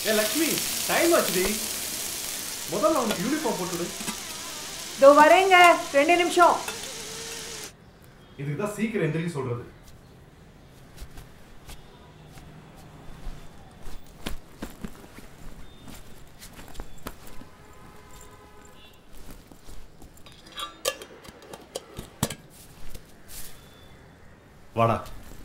ஏ Lakshmi time ஆச்சுடி முதல்ல அவனுக்கு uniform போட்டுடு இதோ வரேங்க ரெண்டு நிமிஷம் இதுக்கு தான் சீக்கிரம் எந்திரிக்க சொல்றது வாடா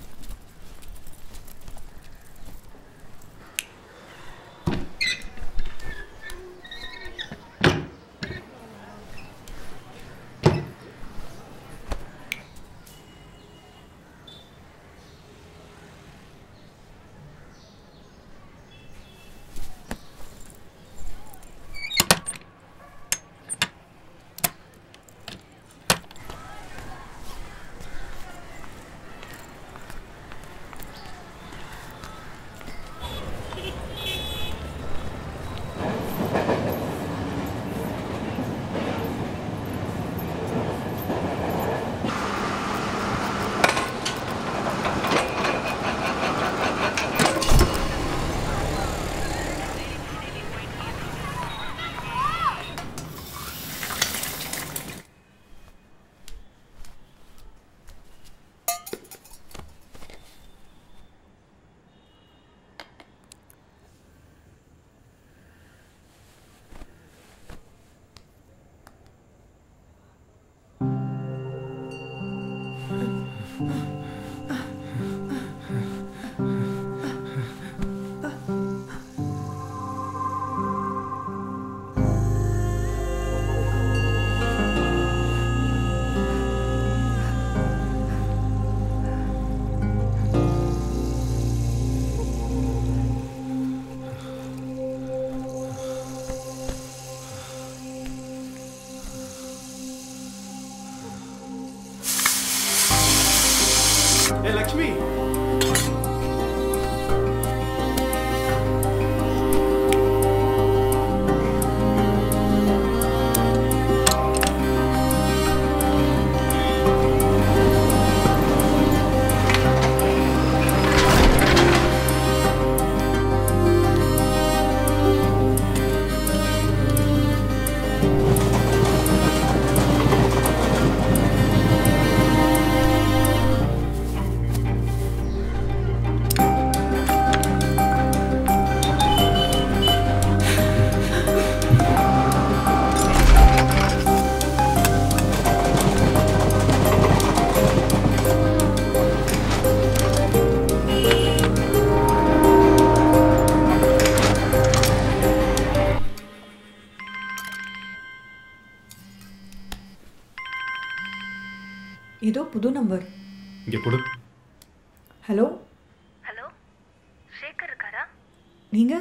ஏ லக்ஷ்மி இதோ புது நம்பர் இங்க கொடு ஹலோ ஹலோ ஷேகர் இருக்காரா நீங்க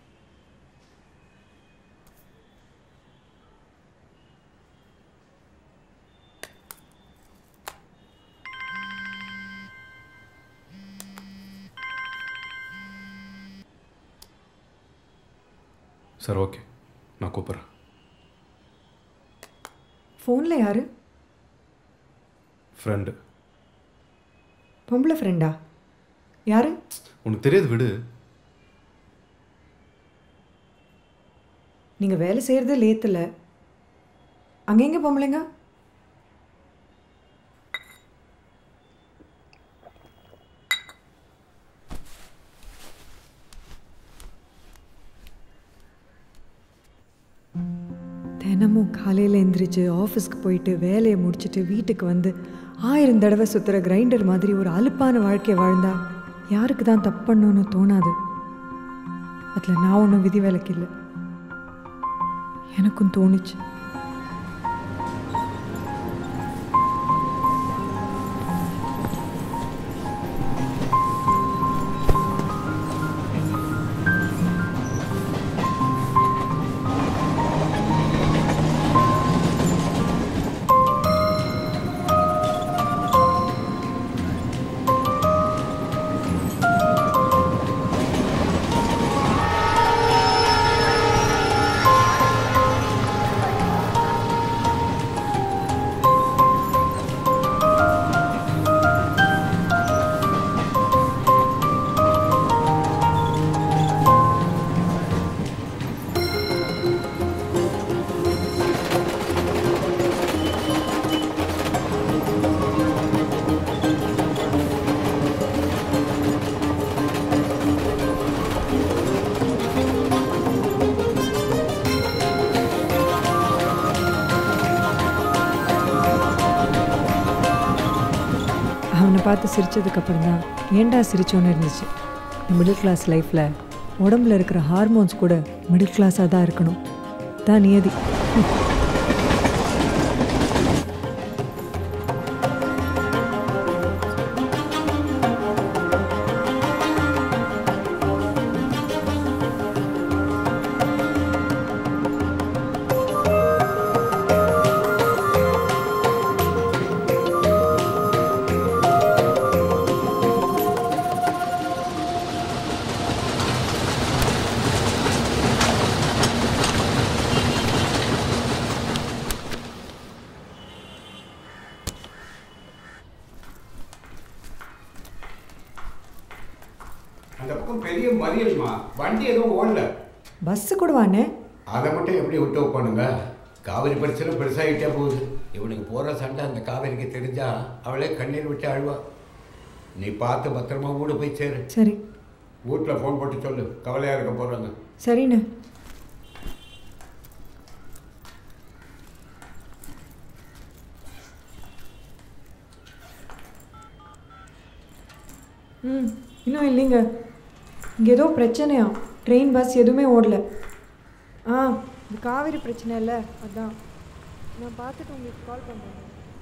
சரி ஓகே நான் கூப்பிட்றேன் ஃபோனில் யாரு ஃப்ரெண்டு பொம்பளை ஃப்ரெண்டா யாரு உனக்கு தெரியாது விடு நீங்கள் வேலை செய்கிறது லேத்தில் அங்கே எங்கே பொம்பளைங்க தினமும் காலையில் எந்திரிச்சு ஆஃபீஸ்க்கு போயிட்டு வேலையை முடிச்சுட்டு வீட்டுக்கு வந்து ஆயிரம் தடவை சுற்றுற கிரைண்டர் மாதிரி ஒரு அலுப்பான வாழ்க்கையை வாழ்ந்தா யாருக்கு தான் தப்பு பண்ணணும்னு தோணாது அதில் நான் ஒன்றும் விதி விலக்கு இல்லை எனக்கும் தோணுச்சு பார்த்து சிரிச்சதுக்கப்புறம் தான் ஏன்டா சிரிச்சோன்னு இருந்துச்சு இந்த மிடில் கிளாஸ் லைஃப்பில் உடம்புல இருக்கிற ஹார்மோன்ஸ் கூட மிடில் கிளாஸாக தான் இருக்கணும் தான் நியதி அந்த பக்கம் பெரிய மறியல்மா வண்டி எதுவும் ஓடல பஸ்ஸு கூட வாண்ணே அதை மட்டும் எப்படி விட்டு வைப்பானுங்க காவிரி பிரச்சனை பெருசாகிட்டே போகுது இவனுக்கு போகிற சண்டை அந்த காவிரிக்கு தெரிஞ்சா அவளே கண்ணீர் விட்டு அழுவா நீ பார்த்து பத்திரமா வீடு போய் சேரு சரி வீட்டில் ஃபோன் போட்டு சொல்லு கவலையாக இருக்க போகிறாங்க சரிண்ணே ம் இன்னும் இல்லைங்க இங்கே ஏதோ பிரச்சனையா ட்ரெயின் பஸ் எதுவுமே ஓடல ஆ இது காவிரி பிரச்சனை இல்லை அதான் நான் பார்த்துட்டு உங்களுக்கு கால் பண்ணுறேன்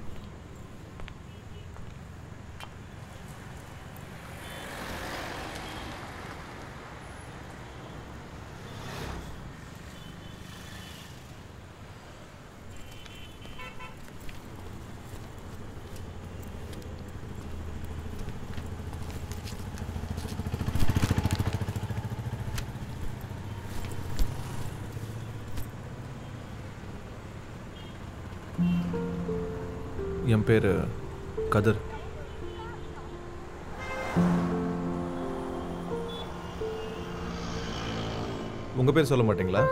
என் பேர் கதிர் உங்கள் பேர் சொல்ல மாட்டீங்களா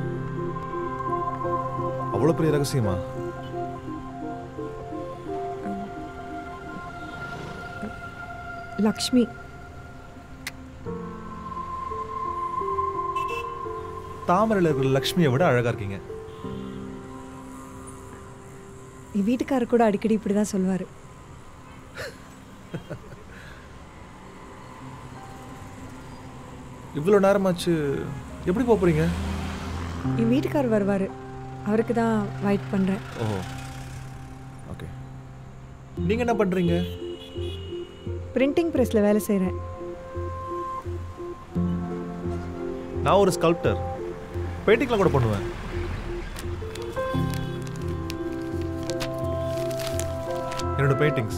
அவ்வளோ பெரிய ரகசியமா லக்ஷ்மி தாமரையில் இருக்கிற லக்ஷ்மியை விட அழகாக இருக்கீங்க என் வீட்டுக்காரர் கூட அடிக்கடி இப்படி தான் சொல்லுவார் இவ்வளோ நேரமாச்சு எப்படி போக போகிறீங்க என் வீட்டுக்காரர் வருவார் அவருக்கு தான் வெயிட் பண்ணுறேன் ஓ ஓகே நீங்கள் என்ன பண்ணுறீங்க பிரிண்டிங் ப்ரெஸ்ஸில் வேலை செய்கிறேன் நான் ஒரு ஸ்கல்ப்டர் பெயிண்டிங்லாம் கூட பண்ணுவேன் என்னோட பெயிண்டிங்ஸ்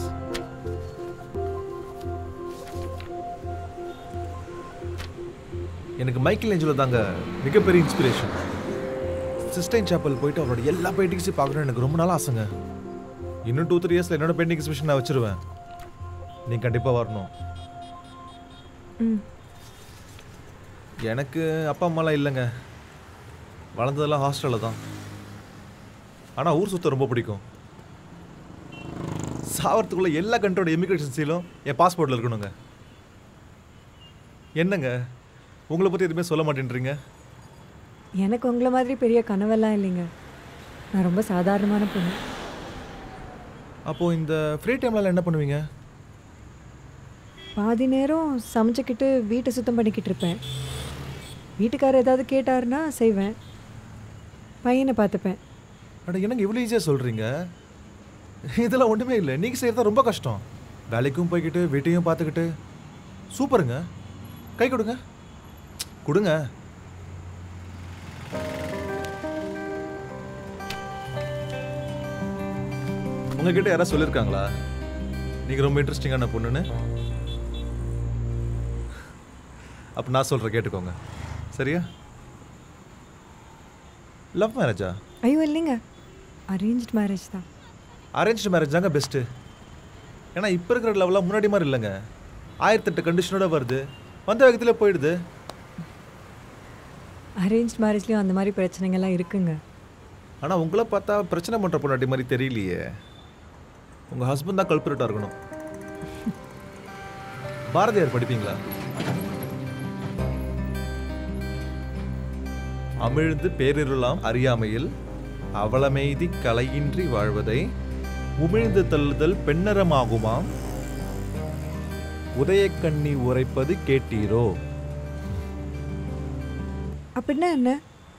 எனக்கு மைக்கேல் ஏஞ்சலோ தாங்க மிகப்பெரிய இன்ஸ்பிரேஷன் சிஸ்டைன் சாப்பல் போயிட்டு அவரோட எல்லா பெயிண்டிங்ஸையும் பார்க்கணும்னு எனக்கு ரொம்ப நாள் ஆசைங்க இன்னும் டூ த்ரீ இயர்ஸில் என்னோட பெயிண்டிங் எக்ஸிபிஷன் நான் வச்சிருவேன் நீ கண்டிப்பாக வரணும் ம் எனக்கு அப்பா அம்மாலாம் இல்லைங்க வளர்ந்ததெல்லாம் ஹாஸ்டலில் தான் ஆனால் ஊர் சுத்த ரொம்ப பிடிக்கும் சாவறதுக்குள்ள எல்லா கண்ட்ரோட இமிக்ரேஷன் சீலும் என் பாஸ்போர்ட்டில் இருக்கணுங்க என்னங்க உங்களை பற்றி எதுவுமே சொல்ல மாட்டேன்றீங்க எனக்கு உங்களை மாதிரி பெரிய கனவெல்லாம் இல்லைங்க நான் ரொம்ப சாதாரணமான பொண்ணு அப்போது இந்த ஃப்ரீ டைம்லலாம் என்ன பண்ணுவீங்க பாதி நேரம் சமைச்சுக்கிட்டு வீட்டை சுத்தம் பண்ணிக்கிட்டு இருப்பேன் வீட்டுக்காரர் ஏதாவது கேட்டாருன்னா செய்வேன் பையனை பார்த்துப்பேன் அட என்னங்க இவ்வளோ ஈஸியாக சொல்கிறீங்க இதெல்லாம் ஒன்றுமே இல்லை நீங்கள் செய்கிறது ரொம்ப கஷ்டம் வேலைக்கும் போய்கிட்டு வீட்டையும் பார்த்துக்கிட்டு சூப்பருங்க கை கொடுங்க கொடுங்க உங்ககிட்ட யாராவது சொல்லியிருக்காங்களா நீங்கள் ரொம்ப இன்ட்ரெஸ்டிங்கான பொண்ணுன்னு அப்போ நான் சொல்கிறேன் கேட்டுக்கோங்க சரியா லவ் மேரேஜா ஐயோ இல்லைங்க அரேஞ்ச் மேரேஜ் தான் அரேஞ்ச் மேரேஜ் தாங்க பெஸ்ட்டு ஏன்னா இப்போ இருக்கிற லெவலாக முன்னாடி மாதிரி இல்லைங்க ஆயிரத்தெட்டு கண்டிஷனோட வருது வந்த வேகத்தில் போயிடுது அரேஞ்ச் மேரேஜ்லேயும் அந்த மாதிரி பிரச்சனைகள்லாம் இருக்குங்க ஆனால் உங்களை பார்த்தா பிரச்சனை பண்ணுற பொண்ணாட்டி மாதிரி தெரியலையே உங்கள் ஹஸ்பண்ட் தான் கல்பரேட்டாக இருக்கணும் பாரதியார் படிப்பீங்களா அமிழ்ந்து பேரிருளாம் அறியாமையில் அவலமெய்தி கலையின்றி வாழ்வதை உமிழ்ந்து தள்ளுதல் பெண்ணறமாகுமாம் உதயக்கண்ணி உரைப்பது கேட்டீரோ அப்படின்னா என்ன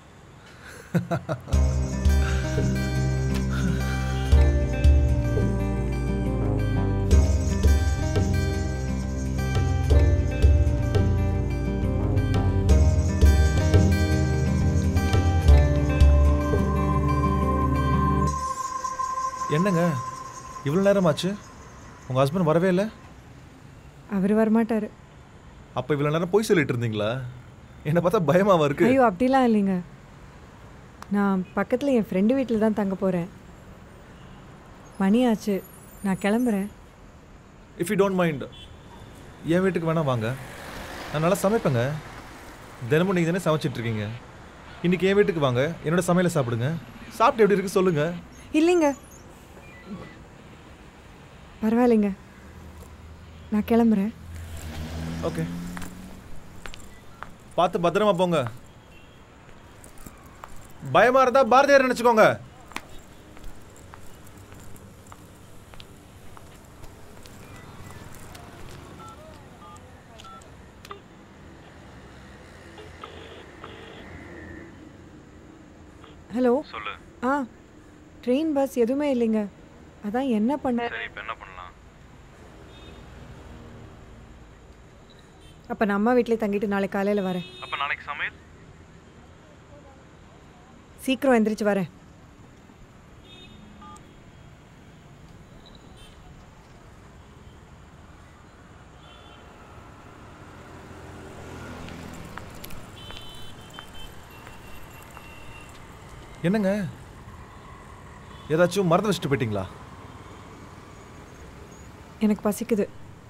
என்னங்க இவ்வளோ நேரமாச்சு உங்கள் ஹஸ்பண்ட் வரவே இல்லை அவர் வரமாட்டார் அப்போ இவ்வளோ நேரம் போய் சொல்லிட்டு இருந்தீங்களா என்னை பார்த்தா பயமாவா இருக்கு ஐயோ அப்படிலாம் இல்லைங்க நான் பக்கத்தில் என் ஃப்ரெண்டு வீட்டில் தான் தங்க போகிறேன் மணி ஆச்சு நான் கிளம்புறேன் இஃப் யூ டோன்ட் மைண்ட் என் வீட்டுக்கு வேணா வாங்க நான் நல்லா சமைப்பேங்க தினமும் நீங்கள் தானே சமைச்சிட்டு இருக்கீங்க இன்னைக்கு என் வீட்டுக்கு வாங்க என்னோட சமையலை சாப்பிடுங்க சாப்பிட்டு எப்படி இருக்கு சொல்லுங்க இல்லைங்க பரவாயில்லைங்க நான் கிளம்புறேன் ஓகே பார்த்து பத்திரமா போங்க பயமா இருந்தா பாரதியார் நினைச்சுக்கோங்க ஹலோ சொல்லு ஆ ட்ரெயின் பஸ் எதுவுமே இல்லைங்க அதான் என்ன பண்ண சரி இப்போ என்ன பண்ணலாம் அப்போ நான் அம்மா வீட்டிலே தங்கிட்டு நாளைக்கு காலையில் வரேன் அப்போ நாளைக்கு சமையல் சீக்கிரம் எந்திரிச்சு வரேன் என்னங்க ஏதாச்சும் மறந்து வச்சுட்டு போயிட்டீங்களா எனக்கு பசிக்குது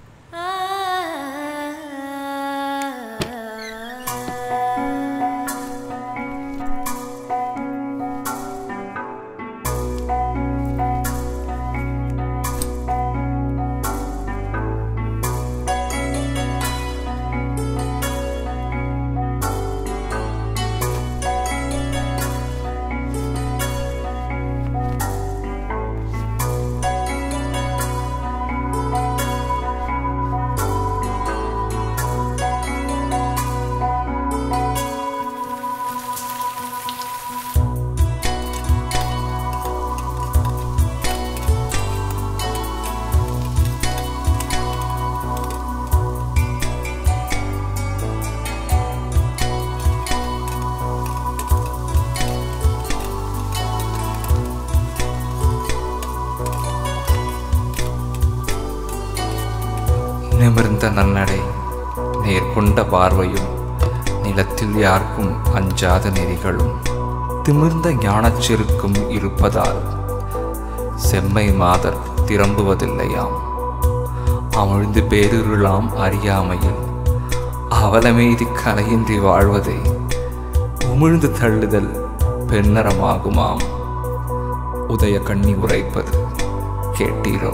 நிமிர்ந்த நன்னடை நேர்கொண்ட பார்வையும் நிலத்தில் யாருக்கும் அஞ்சாத நெறிகளும் திமிர்ந்த ஞானச் செருக்கும் இருப்பதால் செம்மை மாதர் திரும்புவதில்லையாம் அமிழ்ந்து பேருருளாம் அறியாமையில் அவலமெய்தி கலையின்றி வாழ்வதை உமிழ்ந்து தள்ளுதல் பெண்ணரமாகுமாம் உதய கண்ணி உரைப்பது கேட்டீரோ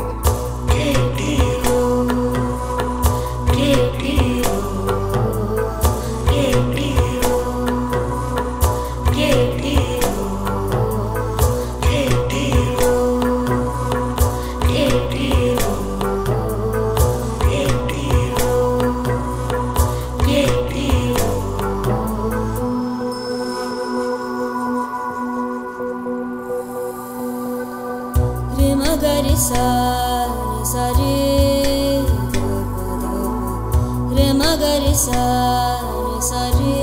Rimagari sa ni sa re Rimagari sa ni sa re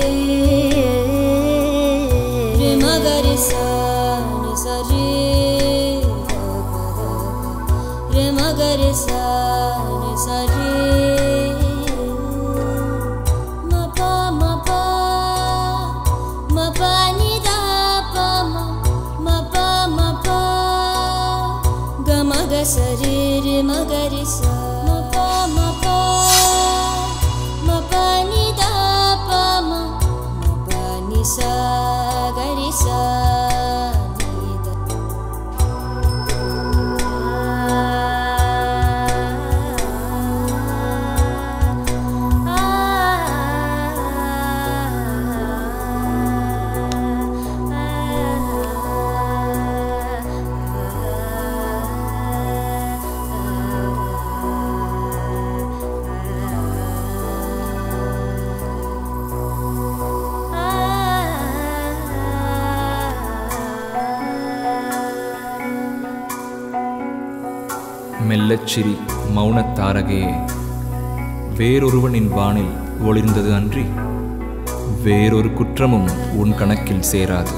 Rimagari sa ni sa re Rimagari sa ni sa re Mapa mapa mapa ni da pa ma mapa mapa gama ga sari re magari sa mapa mapa mapa ni da pa மெல்லச்சிரி மௌனத் தாரகையே வேறொருவனின் வானில் ஒளிர்ந்தது அன்றி வேறொரு குற்றமும் உன் கணக்கில் சேராது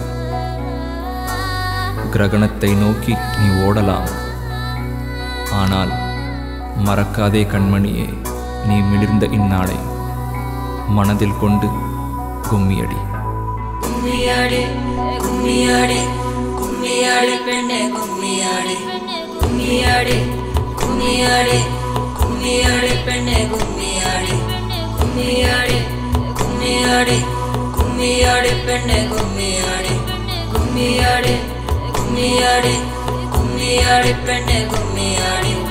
கிரகணத்தை நோக்கி நீ ஓடலாம் ஆனால் மறக்காதே கண்மணியே நீ மிளிர்ந்த இந்நாளை மனதில் கொண்டு கும்மியடி கும்மியாடி கும்மியாடி கும்மியாடி பெண்ணே கும்மியாடி கும்மியாடி கும்மியாடி கும்மியாடி பெண்ணே கும்மியாடி கும்மியாடி கும்மியாடி கும்மியாடி பெண்ணே கும்மியாடி கும்மியாடி கும்மியாடி கும்மியாடி பெண்ணே கும்மியாடி